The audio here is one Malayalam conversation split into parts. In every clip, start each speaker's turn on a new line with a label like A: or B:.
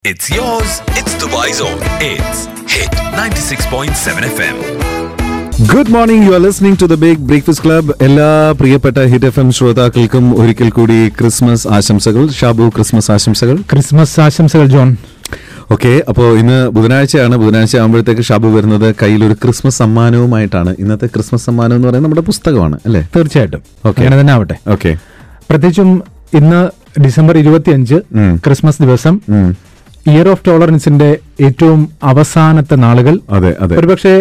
A: It's yours. It's Dubai's own. It's Hit 96.7 FM.
B: Good morning you are listening to the big breakfast club എല്ലാ പ്രിയപ്പെട്ട ഹിറ്റ് എഫ് എം ശ്രോതാക്കൾക്കും ഒരിക്കൽ കൂടി ക്രിസ്മസ് ആശംസകൾ ഷാബു ക്രിസ്മസ് ആശംസകൾ
C: ക്രിസ്മസ് ആശംസകൾ ജോൺ
B: ഓക്കെ അപ്പോൾ ഇന്ന് ബുധനാഴ്ചയാണ് ബുധനാഴ്ച ആകുമ്പോഴത്തേക്ക് ഷാബു വരുന്നത് കയ്യിൽ ഒരു ക്രിസ്മസ് സമ്മാനവുമായിട്ടാണ് ഇന്നത്തെ ക്രിസ്മസ് സമ്മാനം എന്ന് പറയുന്നത് നമ്മുടെ പുസ്തകമാണ് അല്ലേ
C: തീർച്ചയായിട്ടും
B: Okay.
C: അങ്ങനെ തന്നെ ആവട്ടെ
B: ഓക്കെ
C: പ്രത്യേകിച്ചും ഇന്ന് ഡിസംബർ ഇരുപത്തിയഞ്ച്
B: ഉം.
C: ക്രിസ്മസ് ദിവസം ഇയർ ഓഫ് ടോളറൻസിന്റെ ഏറ്റവും അവസാനത്തെ നാളുകൾ
B: അതെ അതെ
C: ഒരുപക്ഷെ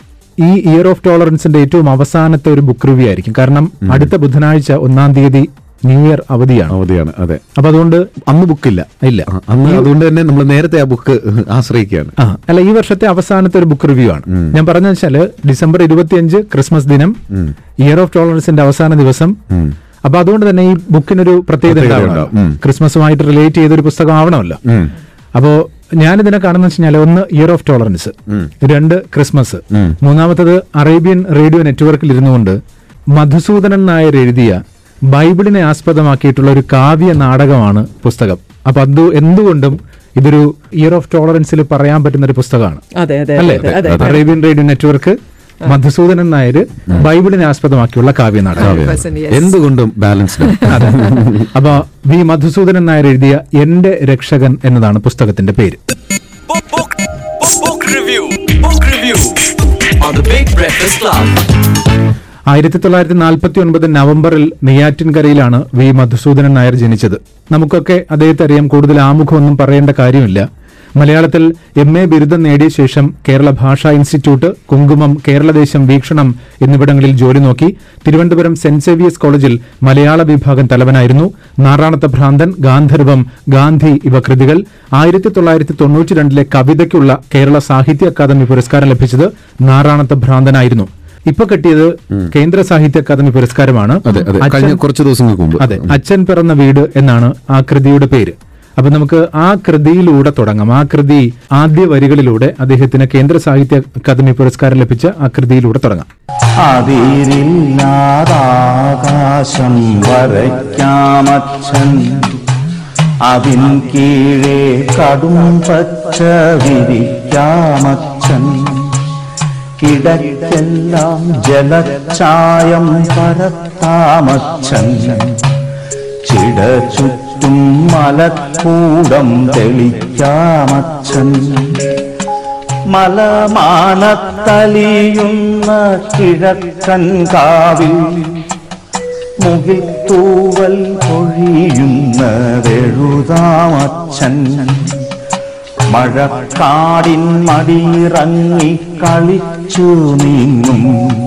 C: ഈ ഇയർ ഓഫ് ടോളറൻസിന്റെ ഏറ്റവും അവസാനത്തെ ഒരു ബുക്ക് റിവ്യൂ ആയിരിക്കും കാരണം അടുത്ത ബുധനാഴ്ച ഒന്നാം തീയതി ന്യൂ ഇയർ അവധിയാണ്
B: അവധിയാണ് അതെ
C: അപ്പൊ അതുകൊണ്ട്
B: അന്ന് ബുക്കില്ല
C: ഇല്ല
B: ആ, അന്ന് അതുകൊണ്ട് തന്നെ നമ്മൾ നേരത്തെ ആ ബുക്ക് ആശ്രയിക്കുകയാണ്
C: ആ അല്ല ഈ വർഷത്തെ അവസാനത്തെ ഒരു ബുക്ക് റിവ്യൂ ആണ് ഞാൻ പറഞ്ഞ വെച്ചാല് ഡിസംബർ ഇരുപത്തിയഞ്ച് ക്രിസ്മസ് ദിനം ഇയർ ഓഫ് ടോളറൻസിന്റെ അവസാന ദിവസം അപ്പൊ അതുകൊണ്ട് തന്നെ ഈ ബുക്കിനൊരു പ്രത്യേകത
B: പ്രത്യേകത
C: ഉണ്ടാവണം
B: ഉണ്ടാവും. ഉം.
C: ക്രിസ്മസുമായിട്ട് റിലേറ്റ് ചെയ്തൊരു പുസ്തകം ആവണമല്ലോ
B: ഉം.
C: അപ്പോ ഞാനിതിനെ കാണുന്ന വെച്ചാൽ ഒന്ന് ഇയർ ഓഫ് ടോളറൻസ് രണ്ട് ക്രിസ്മസ് മൂന്നാമത്തത് അറേബ്യൻ റേഡിയോ നെറ്റ്വർക്കിൽ ഇരുന്നുകൊണ്ട് മധുസൂദനൻ നായർ എഴുതിയ ബൈബിളിനെ ആസ്പദമാക്കിയിട്ടുള്ള ഒരു കാവ്യ നാടകമാണ് പുസ്തകം അപ്പൊ അത് എന്തുകൊണ്ടും ഇതൊരു ഇയർ ഓഫ് ടോളറൻസിൽ പറയാൻ പറ്റുന്ന ഒരു പുസ്തകമാണ്
D: അതെ അതെ
C: അല്ലേ
D: അതെ അതെ
C: Arabian radio network Madhusoodanan Nair ബൈബിളിനെ ആസ്പദമാക്കിയുള്ള കാവ്യ നാടകം
D: 100% yes.
B: എന്തുകൊണ്ടും ബാലൻസ്ഡ്
C: അതെ അപ്പൊ വി മധുസൂദനൻ നായർ എഴുതിയ എന്റെ രക്ഷകൻ എന്നതാണ് പുസ്തകത്തിന്റെ പേര്
A: Book, book, book, book review. Book review on the Big Breakfast Club.
C: ആയിരത്തി തൊള്ളായിരത്തി നാൽപ്പത്തി ഒൻപത് നവംബറിൽ നെയ്യാറ്റിൻകരയിലാണ് വി മധുസൂദനൻ നായർ ജനിച്ചത് നമുക്കൊക്കെ അദ്ദേഹത്തെ അറിയാം കൂടുതൽ ആമുഖമൊന്നും പറയേണ്ട കാര്യമില്ല മലയാളത്തിൽ എം എ ബിരുദം നേടിയ ശേഷം കേരള ഭാഷാ ഇൻസ്റ്റിറ്റ്യൂട്ട് കുങ്കുമം കേരളദേശം വീക്ഷണം എന്നിവിടങ്ങളിൽ ജോലി നോക്കി തിരുവനന്തപുരം സെന്റ് സേവിയസ് കോളേജിൽ മലയാള വിഭാഗം തലവനായിരുന്നു നാറാണത്ത ഭ്രാന്തൻ ഗാന്ധർവം ഗാന്ധി ഇവ കൃതികൾ ആയിരത്തി തൊള്ളായിരത്തി തൊണ്ണൂറ്റി രണ്ടിലെ കവിതയ്ക്കുള്ള കേരള സാഹിത്യ അക്കാദമി പുരസ്കാരം ലഭിച്ചത് നാറാണത്ത ഭ്രാന്തനായിരുന്നു ഇപ്പൊ കിട്ടിയത് കേന്ദ്ര സാഹിത്യ അക്കാദമി പുരസ്കാരമാണ്
B: അതെ അതെ
C: അച്ഛൻ-
B: കഴിഞ്ഞ കുറച്ച് ദിവസങ്ങൾക്ക് മുമ്പ്
C: അതെ അച്ഛൻ പിറന്ന വീട് എന്നാണ് ആ കൃതിയുടെ പേര് അപ്പൊ നമുക്ക് ആ കൃതിയിലൂടെ തുടങ്ങാം ആ കൃതി ആദ്യ വരികളിലൂടെ അദ്ദേഹത്തിന് കേന്ദ്ര സാഹിത്യ അക്കാദമി പുരസ്കാരം ലഭിച്ച ആ കൃതിയിലൂടെ തുടങ്ങാം
E: അതിരില്ലാതാകാശം വരയ്ക്കാമച്ഛൻ അതിൻ കീഴേ കടും പച്ച വിരിക്കാമച്ഛൻ കിടക്കെല്ലാം ജലച്ചായം പരത്താമച്ഛൻ ചിട ചുറ്റും മലക്കൂടം തെളിക്കാമച്ഛൻ മലമാനത്തലിയുന്ന കിഴക്കൻ കാവിൽ മുകിൽ തൂവൽ പൊഴിയുന്നതെഴുതാമച്ഛൻ മഴക്കാടിൻ മടിയിറങ്ങി കളിച്ചു നീങ്ങും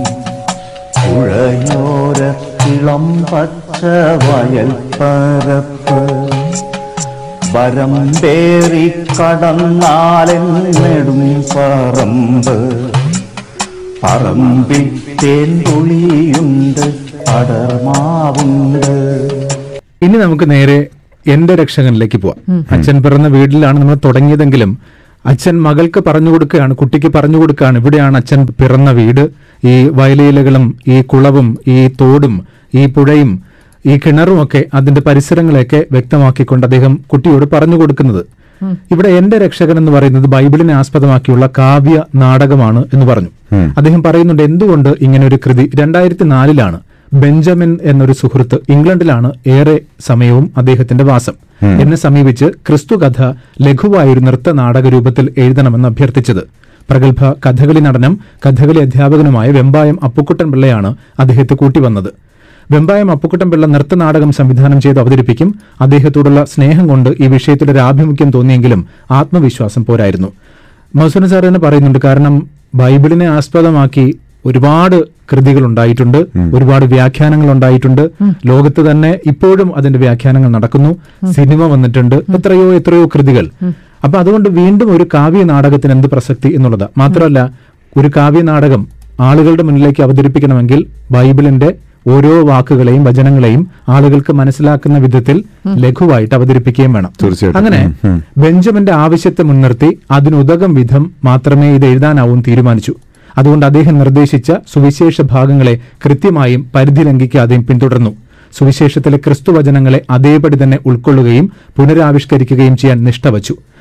E: പുഴയോരത്തിളം പച്ച വയൽ പരപ്പ് വരം പേറി കടന്നാലെന്നെടും പറമ്പ് പറമ്പിൽ തേൻ തുളിയുണ്ട് പടർമാവുണ്ട്
C: ഇനി നമുക്ക് നേരെ എന്റെ രക്ഷകനിലേക്ക് പോവാം അച്ഛൻ പിറന്ന വീട്ടിലാണ് നമ്മൾ തുടങ്ങിയതെങ്കിലും അച്ഛൻ മകൾക്ക് പറഞ്ഞു കൊടുക്കുകയാണ് കുട്ടിക്ക് പറഞ്ഞു കൊടുക്കുകയാണ് ഇവിടെയാണ് അച്ഛൻ പിറന്ന വീട് ഈ വയലിലകളും ഈ കുളവും ഈ തോടും ഈ പുഴയും ഈ കിണറുമൊക്കെ അതിന്റെ പരിസരങ്ങളെയൊക്കെ വ്യക്തമാക്കിക്കൊണ്ട് അദ്ദേഹം കുട്ടിയോട് പറഞ്ഞു കൊടുക്കുന്നത് ഇവിടെ എന്റെ രക്ഷകൻ എന്ന് പറയുന്നത് ബൈബിളിനെ ആസ്പദമാക്കിയുള്ള കാവ്യ നാടകമാണ് എന്ന് പറഞ്ഞു അദ്ദേഹം പറയുന്നുണ്ട് എന്തുകൊണ്ട് ഇങ്ങനെ ഒരു കൃതി രണ്ടായിരത്തി നാലിലാണ് ബെഞ്ചമിൻ എന്നൊരു സുഹൃത്ത് ഇംഗ്ലണ്ടിലാണ് ഏറെ സമയവും അദ്ദേഹത്തിന്റെ വാസം എന്നെ സമീപിച്ച് ക്രിസ്തുകഥ ലഘുവായൊരു നൃത്ത നാടക രൂപത്തിൽ എഴുതണമെന്ന് അഭ്യർത്ഥിച്ചത് പ്രഗത്ഭ കഥകളി നടനം കഥകളി അധ്യാപകനുമായ വെമ്പായം അപ്പുക്കുട്ടൻ പിള്ളയാണ് അദ്ദേഹത്തെ കൂട്ടിവന്നത് വെമ്പായം അപ്പുക്കുട്ടൻ പിള്ള നൃത്തനാടകം സംവിധാനം ചെയ്ത് അവതരിപ്പിക്കും അദ്ദേഹത്തോടുള്ള സ്നേഹം കൊണ്ട് ഈ വിഷയത്തിൽ ഒരു ആഭിമുഖ്യം തോന്നിയെങ്കിലും ആത്മവിശ്വാസം പോരായിരുന്നു മസൂന സാർ തന്നെ പറയുന്നുണ്ട് കാരണം ബൈബിളിനെ ആസ്പദമാക്കി ഒരുപാട് കൃതികൾ ഉണ്ടായിട്ടുണ്ട് ഒരുപാട് വ്യാഖ്യാനങ്ങൾ ഉണ്ടായിട്ടുണ്ട് ലോകത്ത് തന്നെ ഇപ്പോഴും അതിന്റെ വ്യാഖ്യാനങ്ങൾ നടക്കുന്നു സിനിമ വന്നിട്ടുണ്ട് എത്രയോ എത്രയോ കൃതികൾ അപ്പൊ അതുകൊണ്ട് വീണ്ടും ഒരു കാവ്യ നാടകത്തിന് എന്ത് പ്രസക്തി എന്നുള്ളത് മാത്രമല്ല ഒരു കാവ്യ നാടകം ആളുകളുടെ മുന്നിലേക്ക് അവതരിപ്പിക്കണമെങ്കിൽ ബൈബിളിന്റെ ഓരോ വാക്കുകളെയും വചനങ്ങളെയും ആളുകൾക്ക് മനസ്സിലാക്കുന്ന വിധത്തിൽ ലഘുവായിട്ട് അവതരിപ്പിക്കുകയും വേണം
B: തീർച്ചയായിട്ടും.
C: അങ്ങനെ
B: ഉം, ഉം.
C: ബെഞ്ചമിന്റെ ആവശ്യത്തെ മുൻനിർത്തി അതിനുതകം വിധം മാത്രമേ ഇത് എഴുതാനാവും തീരുമാനിച്ചു അതുകൊണ്ട് അദ്ദേഹം നിർദ്ദേശിച്ച സുവിശേഷ ഭാഗങ്ങളെ കൃത്യമായും പരിധി ലംഘിക്കാതെയും പിന്തുടർന്നു സുവിശേഷത്തിലെ ക്രിസ്തുവചനങ്ങളെ അതേപടി തന്നെ ഉൾക്കൊള്ളുകയും പുനരാവിഷ്കരിക്കുകയും ചെയ്യാൻ നിഷ്ഠ വച്ചു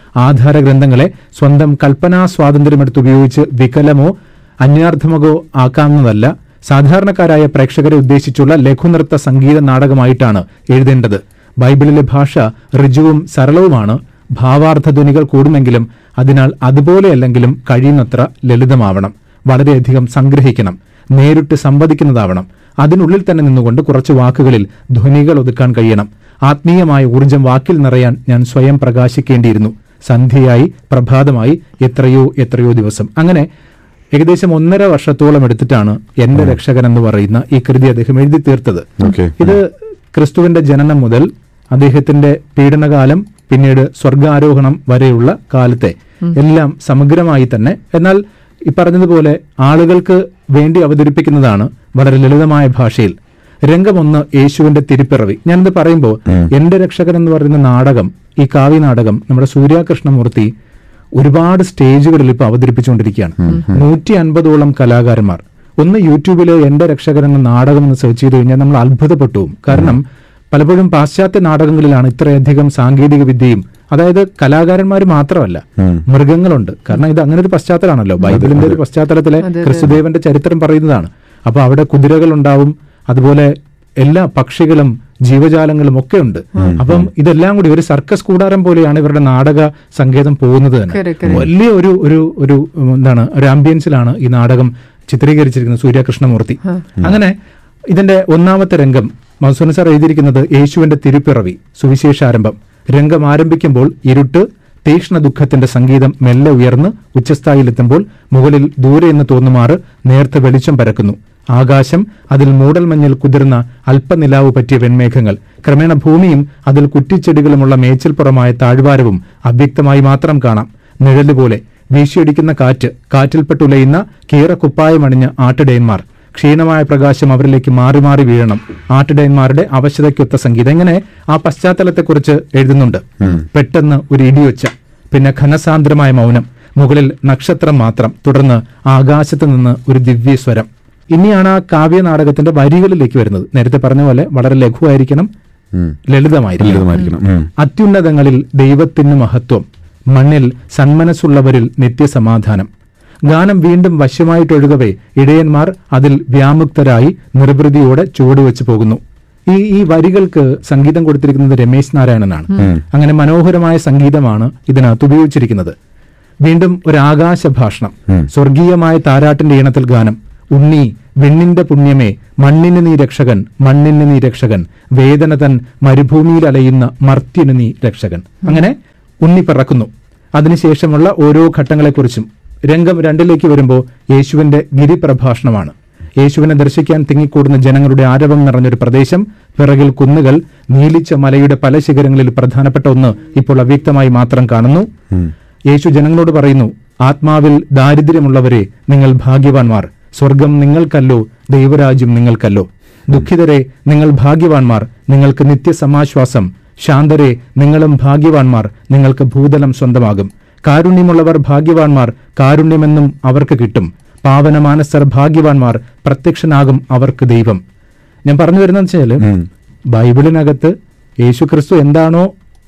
C: ആധാര ഗ്രന്ഥങ്ങളെ സ്വന്തം കൽപ്പനാ സ്വാതന്ത്ര്യമെടുത്ത് ഉപയോഗിച്ച് വികലമോ അന്യാർത്ഥമകോ ആക്കാവുന്നതല്ല സാധാരണക്കാരായ പ്രേക്ഷകരെ ഉദ്ദേശിച്ചുള്ള ലഘുനൃത്ത സംഗീത നാടകമായിട്ടാണ് എഴുതേണ്ടത് ബൈബിളിലെ ഭാഷ ഋജുവും സരളവുമാണ് ഭാവാർത്ഥ ധ്വനികൾ കൂടുമെങ്കിലും അതിനാൽ അതുപോലെയല്ലെങ്കിലും കഴിയുന്നത്ര ലളിതമാവണം വളരെയധികം സംഗ്രഹിക്കണം നേരിട്ട് സംവദിക്കുന്നതാവണം അതിനുള്ളിൽ തന്നെ നിന്നുകൊണ്ട് കുറച്ച് വാക്കുകളിൽ ധ്വനികൾ ഒതുക്കാൻ കഴിയണം ആത്മീയമായ ഊർജം വാക്കിൽ നിറയാൻ ഞാൻ സ്വയം പ്രകാശിക്കേണ്ടിയിരുന്നു സന്ധ്യയായി പ്രഭാതമായി എത്രയോ എത്രയോ ദിവസം അങ്ങനെ ഏകദേശം ഒന്നര വർഷത്തോളം എടുത്തിട്ടാണ് എന്റെ രക്ഷകൻ എന്ന് പറയുന്ന ഈ കൃതി അദ്ദേഹം എഴുതി തീർത്തത്
B: Okay.
C: ഇത് ക്രിസ്തുവിന്റെ ജനനം മുതൽ അദ്ദേഹത്തിന്റെ പീഡനകാലം പിന്നീട് സ്വർഗാരോഹണം വരെയുള്ള കാലത്തെ എല്ലാം സമഗ്രമായി തന്നെ എന്നാൽ ഈ പറഞ്ഞതുപോലെ ആളുകൾക്ക് വേണ്ടി അവതരിപ്പിക്കുന്നതാണ് വളരെ ലളിതമായ ഭാഷയിൽ രംഗമൊന്ന് യേശുവിന്റെ തിരുപ്പിറവി ഞാനിത് പറയുമ്പോൾ എന്റെ രക്ഷകൻ എന്ന് പറയുന്ന നാടകം ഈ കാവ്യ നാടകം നമ്മുടെ സൂര്യാകൃഷ്ണമൂർത്തി ഒരുപാട് സ്റ്റേജുകളിൽ ഇപ്പൊ അവതരിപ്പിച്ചുകൊണ്ടിരിക്കുകയാണ് നൂറ്റി അൻപതോളം കലാകാരന്മാർ ഒന്ന് യൂട്യൂബിൽ എന്റെ രക്ഷകൻ എന്ന നാടകം എന്ന് സെർച്ച് ചെയ്ത് കഴിഞ്ഞാൽ നമ്മൾ അത്ഭുതപ്പെട്ടു പോകും കാരണം പലപ്പോഴും പാശ്ചാത്യ നാടകങ്ങളിലാണ് ഇത്രയധികം സാങ്കേതിക വിദ്യയും അതായത് കലാകാരന്മാർ മാത്രമല്ല മൃഗങ്ങളുണ്ട് കാരണം ഇത് അങ്ങനെ ഒരു പശ്ചാത്തലമാണല്ലോ ബൈബിളിന്റെ ഒരു പശ്ചാത്തലത്തിലെ ക്രിസ്തുദേവന്റെ ചരിത്രം പറയുന്നതാണ് അപ്പൊ അവിടെ കുതിരകൾ ഉണ്ടാവും അതുപോലെ എല്ലാ പക്ഷികളും ജീവജാലങ്ങളും ഒക്കെ ഉണ്ട് അപ്പം ഇതെല്ലാം കൂടി ഒരു സർക്കസ് കൂടാരം പോലെയാണ് ഇവരുടെ നാടക സങ്കേതം പോകുന്നത് തന്നെ
D: Correct, correct.
C: വലിയ ഒരു ഒരു ഒരു ഉം, എന്താണ് ഒരു ആംബിയൻസിലാണ് ഈ നാടകം ചിത്രീകരിച്ചിരിക്കുന്നത് സൂര്യകൃഷ്ണമൂർത്തി അങ്ങനെ ഇതിന്റെ ഒന്നാമത്തെ രംഗം മധുസൂദൻ സാർ എഴുതിയിരിക്കുന്നത് യേശുവിന്റെ തിരുപ്പിറവി സുവിശേഷാരംഭം രംഗം ആരംഭിക്കുമ്പോൾ ഇരുട്ട് തീക്ഷ്ണ ദുഃഖത്തിന്റെ സംഗീതം മെല്ലെ ഉയർന്ന് ഉച്ചസ്ഥായിലെത്തുമ്പോൾ മുകളിൽ ദൂരെ എന്ന് തോന്നുമാറ് നേർത്ത വെളിച്ചം പരക്കുന്നു ആകാശം അതിൽ മൂടൽമഞ്ഞിൽ കുതിർന്ന അല്പനിലാവ് പറ്റിയ വെൺമേഘങ്ങൾ ക്രമേണ ഭൂമിയും അതിൽ കുറ്റിച്ചെടികളുമുള്ള മേച്ചിൽപ്പുറമായ താഴ്വാരവും അവ്യക്തമായി മാത്രം കാണാം നിഴല് പോലെ വീശിയടിക്കുന്ന കാറ്റ് കാറ്റിൽപ്പെട്ടുലയുന്ന കീറക്കുപ്പായമണിഞ്ഞ ആട്ടിടയന്മാർ ക്ഷീണമായ പ്രകാശം അവരിലേക്ക് മാറി മാറി വീഴണം ആട്ടിടയന്മാരുടെ അവശതയ്ക്കൊത്ത സംഗീതം ഇങ്ങനെ ആ പശ്ചാത്തലത്തെക്കുറിച്ച് എഴുതുന്നുണ്ട് പെട്ടെന്ന് ഒരു ഇടിയൊച്ച പിന്നെ ഘനസാന്ദ്രമായ മൗനം മുകളിൽ നക്ഷത്രം മാത്രം തുടർന്ന് ആകാശത്ത് നിന്ന് ഒരു ദിവ്യസ്വരം ഇനിയാണ് ആ കാവ്യ നാടകത്തിന്റെ വരികളിലേക്ക് വരുന്നത് നേരത്തെ പറഞ്ഞ പോലെ വളരെ ലഘുവായിരിക്കണം ലളിതമായിരിക്കണം
B: ലളിതമായിരിക്കണം. ഉം.
C: അത്യുന്നതങ്ങളിൽ ദൈവത്തിന് മഹത്വം മണ്ണിൽ സന്മനസ്സുള്ളവരിൽ നിത്യസമാധാനം ഗാനം വീണ്ടും വശ്യമായിട്ടൊഴുകവേ ഇടയന്മാർ അതിൽ വ്യാമുക്തരായി നിർവൃതിയോടെ ചുവടുവെച്ച് പോകുന്നു ഈ ഈ വരികൾക്ക് സംഗീതം കൊടുത്തിരിക്കുന്നത് രമേശ് നാരായണനാണ് അങ്ങനെ മനോഹരമായ സംഗീതമാണ് ഇതിനകത്ത് ഉപയോഗിച്ചിരിക്കുന്നത് വീണ്ടും ഒരു ആകാശ ഭാഷണം സ്വർഗീയമായ താരാട്ടിന്റെ ഈണത്തിൽ ഗാനം ഉണ്ണി വെണ്ണിന്റെ പുണ്യമേ മണ്ണിന് നീ രക്ഷകൻ മണ്ണിന് നീ രക്ഷകൻ വേദന തൻ മരുഭൂമിയിൽ അലയുന്ന മർത്യന് നീ രക്ഷകൻ അങ്ങനെ ഉണ്ണി പിറക്കുന്നു അതിനുശേഷമുള്ള ഓരോ ഘട്ടങ്ങളെക്കുറിച്ചും രംഗം രണ്ടിലേക്ക് വരുമ്പോൾ യേശുവിന്റെ ഗിരിപ്രഭാഷണമാണ് യേശുവിനെ ദർശിക്കാൻ തിങ്ങിക്കൂടുന്ന ജനങ്ങളുടെ ആരവം നിറഞ്ഞൊരു പ്രദേശം പിറകിൽ കുന്നുകൾ നീലിച്ച മലയുടെ പല ശിഖരങ്ങളിൽ പ്രധാനപ്പെട്ട ഒന്ന് ഇപ്പോൾ അവ്യക്തമായി മാത്രം കാണുന്നു യേശു ജനങ്ങളോട് പറയുന്നു ആത്മാവിൽ ദാരിദ്ര്യമുള്ളവരെ നിങ്ങൾ ഭാഗ്യവാന്മാർ സ്വർഗം നിങ്ങൾക്കല്ലോ ദൈവരാജ്യം നിങ്ങൾക്കല്ലോ ദുഃഖിതരെ നിങ്ങൾ ഭാഗ്യവാന്മാർ നിങ്ങൾക്ക് നിത്യസമാശ്വാസം ശാന്തരെ നിങ്ങളും ഭാഗ്യവാന്മാർ നിങ്ങൾക്ക് ഭൂതലം സ്വന്തമാകും കാരുണ്യമുള്ളവർ ഭാഗ്യവാന്മാർ കാരുണ്യമെന്നും അവർക്ക് കിട്ടും പാവനമാനസർ ഭാഗ്യവാന്മാർ പ്രത്യക്ഷനാകും അവർക്ക് ദൈവം ഞാൻ പറഞ്ഞു വരുന്നത് വെച്ചാല് ബൈബിളിനകത്ത് യേശു ക്രിസ്തു എന്താണോ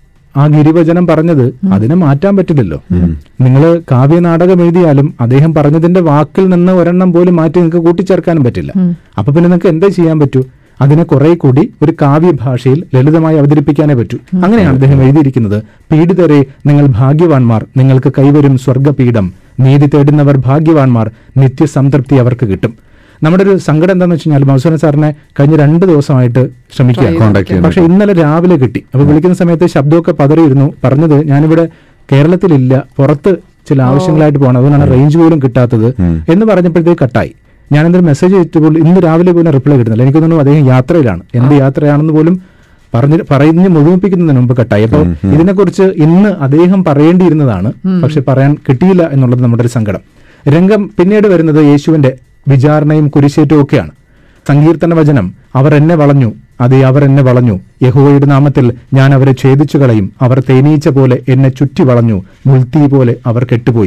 C: ആ ഗിരിവചനം പറഞ്ഞത് അതിനെ മാറ്റാൻ പറ്റില്ലല്ലോ നിങ്ങൾ കാവ്യ നാടകം എഴുതിയാലും അദ്ദേഹം പറഞ്ഞതിന്റെ വാക്കിൽ നിന്ന് ഒരെണ്ണം പോലും മാറ്റി നിങ്ങൾക്ക് കൂട്ടിച്ചേർക്കാനും പറ്റില്ല അപ്പൊ പിന്നെ നിങ്ങൾക്ക് എന്താ ചെയ്യാൻ പറ്റൂ അതിനെ കുറെ കൂടി ഒരു കാവ്യ ഭാഷയിൽ ലളിതമായി അവതരിപ്പിക്കാനേ പറ്റൂ അങ്ങനെയാണ് അദ്ദേഹം എഴുതിയിരിക്കുന്നത് പീഡിതരെ നിങ്ങൾ ഭാഗ്യവാന്മാർ നിങ്ങൾക്ക് കൈവരും സ്വർഗപീഠം നീതി തേടുന്നവർ ഭാഗ്യവാന്മാർ നിത്യസംതൃപ്തി അവർക്ക് കിട്ടും നമ്മുടെ ഒരു സങ്കടം എന്താണെന്ന് വെച്ച് കഴിഞ്ഞാൽ മധുസൂദൻ സാറിനെ കഴിഞ്ഞ രണ്ട് ദിവസമായിട്ട് ശ്രമിക്കുക
B: Contact ചെയ്യാൻ
C: പക്ഷെ ഇന്നലെ രാവിലെ കിട്ടി അപ്പൊ വിളിക്കുന്ന സമയത്ത് ശബ്ദമൊക്കെ പതറിയിരുന്നു പറഞ്ഞത് ഞാനിവിടെ കേരളത്തിലില്ല പുറത്ത് ചില ആവശ്യങ്ങളായിട്ട് പോകണം അതുകൊണ്ടാണ് റേഞ്ച് പോലും കിട്ടാത്തത് എന്ന് പറഞ്ഞപ്പോഴത്തേക്ക് കട്ടായി ഞാൻ എന്തൊരു മെസ്സേജ് അയച്ചപ്പോൾ ഇന്ന് രാവിലെ പോലും റിപ്ലൈ കിട്ടുന്നില്ല എനിക്ക് തോന്നുന്നു അദ്ദേഹം യാത്രയിലാണ് എന്ത് യാത്രയാണെന്ന് പോലും പറഞ്ഞ് പറഞ്ഞ് മുഴുമിപ്പിക്കുന്നതിന് മുമ്പ് കട്ടായി അപ്പോൾ ഇതിനെക്കുറിച്ച് ഇന്ന് അദ്ദേഹം പറയേണ്ടിയിരുന്നതാണ് പക്ഷെ പറയാൻ കിട്ടിയില്ല എന്നുള്ളത് നമ്മുടെ ഒരു സങ്കടം രംഗം പിന്നീട് വരുന്നത് യേശുവിന്റെ വിചാരണയും കുരിശേറ്റവും ഒക്കെയാണ് സങ്കീർത്തന വചനം അവർ എന്നെ വളഞ്ഞു അതെ അവർ എന്നെ വളഞ്ഞു യഹോവയുടെ നാമത്തിൽ ഞാൻ അവരെ ഛേദിച്ചു കളയും അവർ തേനീച്ച പോലെ എന്നെ ചുറ്റി വളഞ്ഞു മുൾത്തീ പോലെ അവർ കെട്ടുപോയി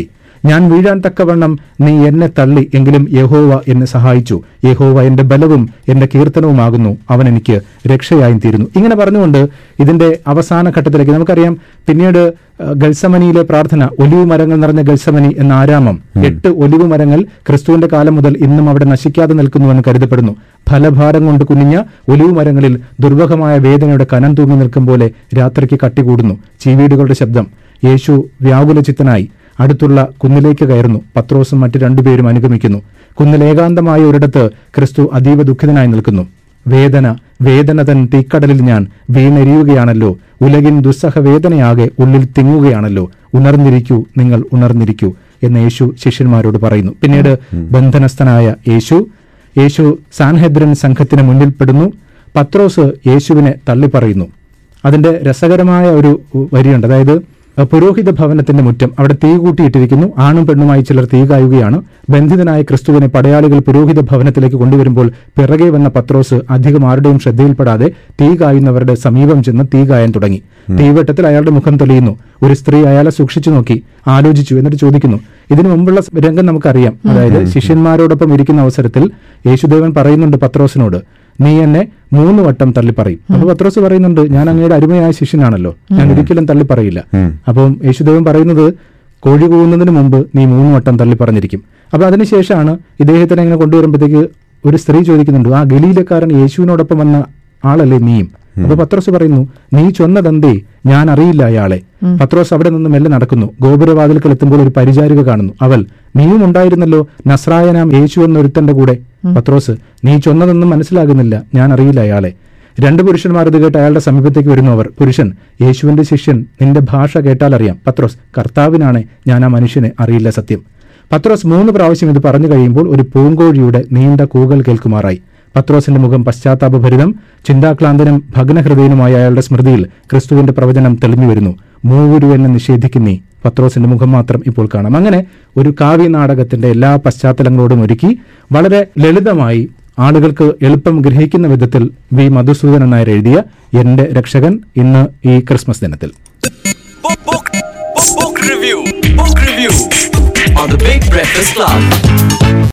C: ഞാൻ വീഴാൻ തക്കവണ്ണം നീ എന്നെ തള്ളി എങ്കിലും യഹോവ എന്നെ സഹായിച്ചു യഹോവ എന്റെ ബലവും എന്റെ കീർത്തനവുമാകുന്നു അവൻ എനിക്ക് രക്ഷയായും തീരുന്നു ഇങ്ങനെ പറഞ്ഞുകൊണ്ട് ഇതിന്റെ അവസാന ഘട്ടത്തിലേക്ക് നമുക്കറിയാം പിന്നീട് അഹ്, ഗൽസമനിയിലെ പ്രാർത്ഥന ഒലിവ് മരങ്ങൾ നിറഞ്ഞ ഗൽസമനി എന്ന ആരാമം എട്ട് ഒലിവ് മരങ്ങൾ ക്രിസ്തുവിന്റെ കാലം മുതൽ ഇന്നും അവിടെ നശിക്കാതെ നിൽക്കുന്നുവെന്ന് കരുതപ്പെടുന്നു ഫലഭാരം കൊണ്ട് കുനിഞ്ഞ ഒലിവ് മരങ്ങളിൽ ദുർവഹമായ വേദനയുടെ കനം തൂങ്ങി നിൽക്കും പോലെ രാത്രിക്ക് കട്ടികൂടുന്നു ചീവീടുകളുടെ ശബ്ദം യേശു വ്യാകുലചിത്തനായി അടുത്തുള്ള കുന്നിലേക്ക് കയറുന്നു പത്രോസും മറ്റു രണ്ടുപേരും അനുഗമിക്കുന്നു കുന്നിൽ ഏകാന്തമായ ഒരിടത്ത് ക്രിസ്തു അതീവ ദുഃഖിതനായി നിൽക്കുന്നു വേദന വേദന തൻ തീക്കടലിൽ ഞാൻ വീണെരിയുകയാണല്ലോ ഉലകിൻ ദുസ്സഹ വേദനയാകെ ഉള്ളിൽ തിങ്ങുകയാണല്ലോ ഉണർന്നിരിക്കൂ നിങ്ങൾ ഉണർന്നിരിക്കൂ എന്ന് യേശു ശിഷ്യന്മാരോട് പറയുന്നു പിന്നീട് ബന്ധനസ്ഥനായ യേശു യേശു സാൻഹെദ്രൻ സംഘത്തിന് മുന്നിൽപ്പെടുന്നു പത്രോസ് യേശുവിനെ തള്ളിപ്പറയുന്നു അതിന്റെ രസകരമായ ഒരു വരിയുണ്ട് അതായത് അഹ് പുരോഹിത ഭവനത്തിന്റെ മുറ്റം അവിടെ തീ കൂട്ടിയിട്ടിരിക്കുന്നു ആണും പെണ്ണുമായി ചിലർ തീ കായുകയാണ് ബന്ധിതനായ ക്രിസ്തുവിനെ പടയാളികൾ പുരോഹിത ഭവനത്തിലേക്ക് കൊണ്ടുവരുമ്പോൾ പിറകെ വന്ന പത്രോസ് അധികം ആരുടെയും ശ്രദ്ധയിൽപ്പെടാതെ തീ കായുന്നവരുടെ സമീപം ചെന്ന് തീ കായാൻ തുടങ്ങി തീവെട്ടത്തിൽ അയാളുടെ മുഖം തെളിയുന്നു ഒരു സ്ത്രീ അയാളെ സൂക്ഷിച്ചു നോക്കി ആലോചിച്ചു എന്നിട്ട് ചോദിക്കുന്നു ഇതിനു മുമ്പുള്ള രംഗം നമുക്കറിയാം അതായത് ശിഷ്യന്മാരോടൊപ്പം ഇരിക്കുന്ന അവസരത്തിൽ യേശുദേവൻ പറയുന്നുണ്ട് പത്രോസിനോട് നീ എന്നെ മൂന്ന് വട്ടം തള്ളി പറയും അപ്പൊ പത്രോസ് പറയുന്നുണ്ട് ഞാൻ അങ്ങയുടെ അരുമയായ ശിഷ്യനാണല്ലോ ഞാൻ ഒരിക്കലും തള്ളി പറയില്ല അപ്പം യേശുദേവൻ പറയുന്നത് കോഴി കൂവുന്നതിന് മുമ്പ് നീ മൂന്ന് വട്ടം തള്ളി പറഞ്ഞിരിക്കും അപ്പൊ അതിനുശേഷമാണ് ഇദ്ദേഹത്തിനെ ഇങ്ങനെ കൊണ്ടുവരുമ്പോഴത്തേക്ക് ഒരു സ്ത്രീ ചോദിക്കുന്നുണ്ട് ആ ഗലീലക്കാരൻ യേശുവിനോടൊപ്പം വന്ന ആളല്ലേ നീയും അപ്പൊ പത്രോസ് പറയുന്നു നീ ചൊന്നതെന്തേ ഞാൻ അറിയില്ല അയാളെ പത്രോസ് അവിടെ നിന്ന് മെല്ലെ നടക്കുന്നു ഗോപുരവാതിൽക്കൽ എത്തുമ്പോൾ ഒരു പരിചാരിക കാണുന്നു അവൾ നീയും ഉണ്ടായിരുന്നല്ലോ നസ്രായനാം യേശു എന്നൊരുത്തന്റെ കൂടെ പത്രോസ് നീ ചൊന്നതൊന്നും മനസ്സിലാകുന്നില്ല ഞാൻ അറിയില്ല അയാളെ രണ്ട് പുരുഷന്മാർ ഇത് കേട്ട് അയാളുടെ സമീപത്തേക്ക് വരുന്നു അവർ പുരുഷൻ യേശുവിന്റെ ശിഷ്യൻ നിന്റെ ഭാഷ കേട്ടാൽ അറിയാം പത്രോസ് കർത്താവിനാണ് ഞാൻ ആ മനുഷ്യനെ അറിയില്ല സത്യം പത്രോസ് മൂന്ന് പ്രാവശ്യം ഇത് പറഞ്ഞു കഴിയുമ്പോൾ ഒരു പൂങ്കോഴിയുടെ നീണ്ട കൂകൽ കേൾക്കുമാറായി പത്രോസിന്റെ മുഖം പശ്ചാത്താപഭരിതം ചിന്താക്ലാന്തനും ഭഗ്നഹൃദയനുമായ അയാളുടെ സ്മൃതിയിൽ ക്രിസ്തുവിന്റെ പ്രവചനം തെളിഞ്ഞു വരുന്നു മൂവുരു എന്നെ നിഷേധിക്കുന്നേ പത്രോസിന്റെ മുഖം മാത്രം ഇപ്പോൾ കാണാം അങ്ങനെ ഒരു കാവ്യ നാടകത്തിന്റെ എല്ലാ പശ്ചാത്തലങ്ങളോടും ഒരുക്കി വളരെ ലളിതമായി ആളുകൾക്ക് എളുപ്പം ഗ്രഹിക്കുന്ന വിധത്തിൽ വി മധുസൂദനൻ നായർ എഴുതിയ എന്റെ രക്ഷകൻ ഇന്ന് ഈ ക്രിസ്മസ് ദിനത്തിൽ
A: Book, book, book, book review. Book review on the Big Breakfast Club.